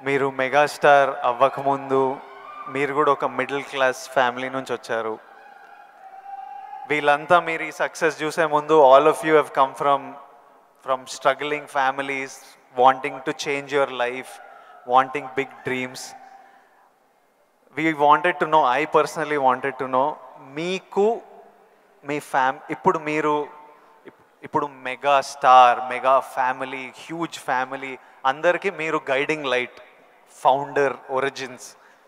మీరు మెగాస్టార్ అవ్వకముందు మీరు కూడా ఒక మిడిల్ క్లాస్ ఫ్యామిలీ నుంచి వచ్చారు వీళ్ళంతా మీరు ఈ సక్సెస్ చూసే ముందు all of you have come from from struggling families wanting to change your life wanting big dreams we wanted to know I personally wanted to know మీకు మీ ఫ్యామ్ ఇప్పుడు మీరు ఇప్- ఇప్పుడు mega star mega family huge family అందరికీ మీరు guiding light founder origins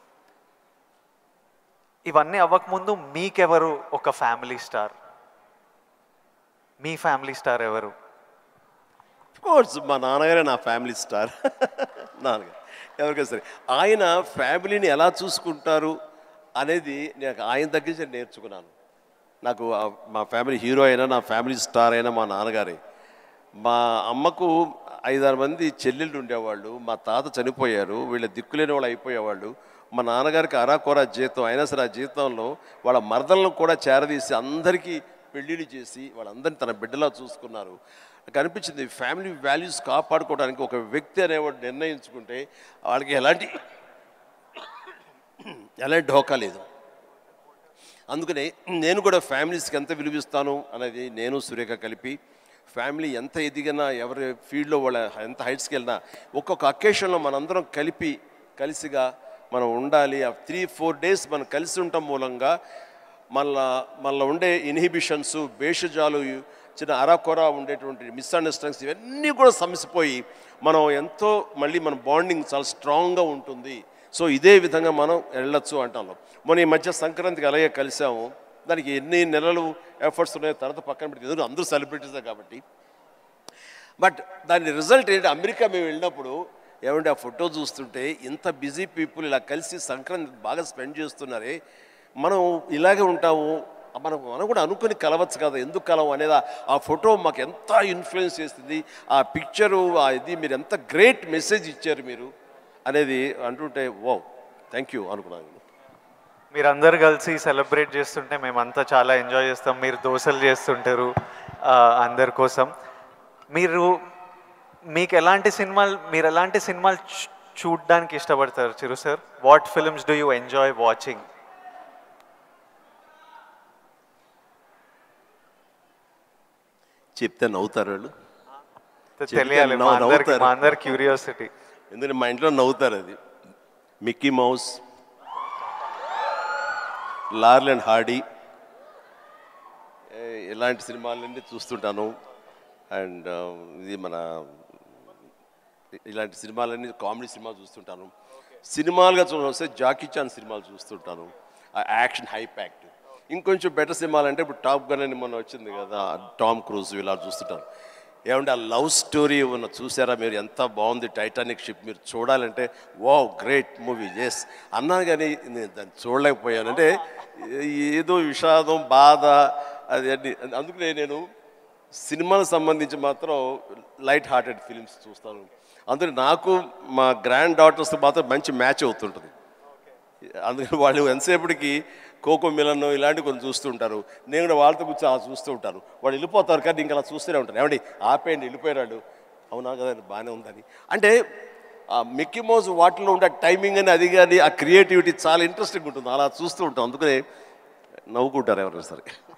ఇవన్నీ అవ్వకముందు మీకెవరు ఒక ఫ్యామిలీ స్టార్ మీ ఫ్యామిలీ స్టార్ ఎవరు కోర్స్ మా నాన్నగారే నా ఫ్యామిలీ స్టార్ నాన్నగారు ఎవరికైనా సరే ఆయన ఫ్యామిలీని ఎలా చూసుకుంటారు అనేది నేను ఆయన దగ్గర నుంచి నేర్చుకున్నాను నాకు ఆ- మా ఫ్యామిలీ హీరో అయినా నా ఫ్యామిలీ స్టార్ అయినా మా నాన్నగారే మా అమ్మకు ఐదారు మంది చెల్లెళ్ళు ఉండేవాళ్ళు మా తాత చనిపోయారు వీళ్ళ దిక్కులేని వాళ్ళు అయిపోయేవాళ్ళు మా నాన్నగారికి అరాకొర జీతం అయినా సరే ఆ జీతంలో వాళ్ళ మరదలను కూడా చేరదీసి అందరికీ పెళ్ళిళ్ళు చేసి వాళ్ళందరినీ తన బిడ్డలా చూసుకున్నారు నాకు అనిపించింది ఫ్యామిలీ వాల్యూస్ కాపాడుకోవడానికి ఒక వ్యక్తి అనేవాడు నిర్ణయించుకుంటే వాళ్ళకి ఎలాంటి ఎలాంటి ఢోకా లేదు అందుకనే నేను కూడా ఫ్యామిలీస్కి ఎంత విలువిస్తాను అనేది నేను సురేఖ కలిపి ఫ్యామిలీ ఎంత ఎదిగినా ఎవరి ఫీల్డ్లో వాళ్ళ ఎంత హైట్స్కి వెళ్ళినా ఒక్కొక్క అకేషన్లో మనందరం కలిపి కలిసిగా మనం ఉండాలి ఆ త్రీ ఫోర్ డేస్ మనం కలిసి ఉండటం మూలంగా మళ్ళా మళ్ళీ ఉండే ఇన్హిబిషన్స్ భేషజాలు చిన్న అరాకొర ఉండేటువంటి మిస్అండర్స్టాండింగ్స్ ఇవన్నీ కూడా సమసిపోయి మనం ఎంతో మళ్ళీ మన బాండింగ్ చాలా స్ట్రాంగ్గా ఉంటుంది సో ఇదే విధంగా మనం వెళ్ళొచ్చు అంటాం మొన్న ఈ మధ్య సంక్రాంతికి అలాగే కలిసాము దానికి ఎన్ని నెలలు ఎఫర్ట్స్ ఉన్నాయో తర్వాత పక్కన పెట్టి ఎందుకంటే అందరూ సెలబ్రిటీసే కాబట్టి బట్ దాని రిజల్ట్ ఏంటి అమెరికా మేము వెళ్ళినప్పుడు ఏమంటే ఆ ఫోటో చూస్తుంటే ఇంత బిజీ పీపుల్ ఇలా కలిసి సంక్రాంతి బాగా స్పెండ్ చేస్తున్నారే మనం ఇలాగే ఉంటాము మనం మనం కూడా అనుకుని కలవచ్చు కదా ఎందుకు కలవం అనేది ఆ- ఆ ఫోటో మాకు ఎంత ఇన్ఫ్లుయెన్స్ చేస్తుంది ఆ పిక్చరు ఆ ఇది మీరు ఎంత గ్రేట్ మెసేజ్ ఇచ్చారు మీరు అనేది అంటుంటే ఓ థ్యాంక్ యూ అనుకున్నాను మీరందరు కలిసి సెలబ్రేట్ చేస్తుంటే మేమంతా చాలా ఎంజాయ్ చేస్తాం మీరు దోశలు చేస్తుంటారు ఆ, అందరి కోసం మీరు మీకు ఎలాంటి సినిమాలు మీరు ఎలాంటి సినిమాలు చూ- చూడ్డానికి ఇష్టపడతారు Chiru sir what films do you enjoy watching చెప్తే నవ్వుతారు వాళ్ళు తెలియాలి మా నవ్వు- అందరికి నవ్వుతారు. మా అందరి క్యూరియాసిటీ ఎందుకంటే మా ఇంట్లో నవ్వుతారు అది Mickey Mouse Laurel and Hardy ఏ, ఇలాంటి సినిమాలన్నీ చూస్తుంటాను అండ్ ఇది మన ఇలాంటి సినిమాలన్నీ కామెడీ సినిమాలు చూస్తుంటాను సినిమాలుగా చూడవస్తే జాకీ చాన్ సినిమాలు చూస్తుంటాను ఆ యాక్షన్ హై ప్యాక్ట్ ఇంకొంచెం బెటర్ సినిమాలు అంటే ఇప్పుడు టాప్ గన్ అని మొన్న వచ్చింది కదా టామ్ క్రూజ్ ఇలా చూస్తుంటాను ఏమంటే ఆ లవ్ స్టోరీ ఉన్న చూసారా మీరు ఎంత బాగుంది టైటానిక్ షిప్ మీరు చూడాలంటే వా గ్రేట్ మూవీ ఎస్ అన్నాను కానీ నేను దాన్ని చూడలేకపోయాను అంటే ఏదో విషాదం బాధ అది అన్ని అందుకనే నేను సినిమాలకు సంబంధించి మాత్రం లైట్ హార్టెడ్ ఫిలిమ్స్ చూస్తాను అందుకని నాకు మా గ్రాండ్ డాటర్స్ మాత్రం మంచి మ్యాచ్ అవుతుంటుంది అందుకని వాళ్ళు ఎంతసేపటికి కోకో మిలన్ ఇలాంటివి కొన్ని చూస్తూ ఉంటారు నేను కూడా వాళ్ళతో కూర్చొని అలా చూస్తూ ఉంటాను వాళ్ళు వెళ్ళిపోతారు కానీ ఇంకా అలా చూస్తూనే ఉంటాను ఏమండి ఆపేయండి వెళ్ళిపోయాడు అవునా కదా బాగానే ఉందని అంటే ఆ మిక్కీ మౌజ్ వాటిలో ఉండే టైమింగ్ అని అది కానీ ఆ క్రియేటివిటీ చాలా ఇంట్రెస్టింగ్ ఉంటుంది అలా చూస్తూ ఉంటాం అందుకనే నవ్వుకుంటారు ఎవరైనా సరే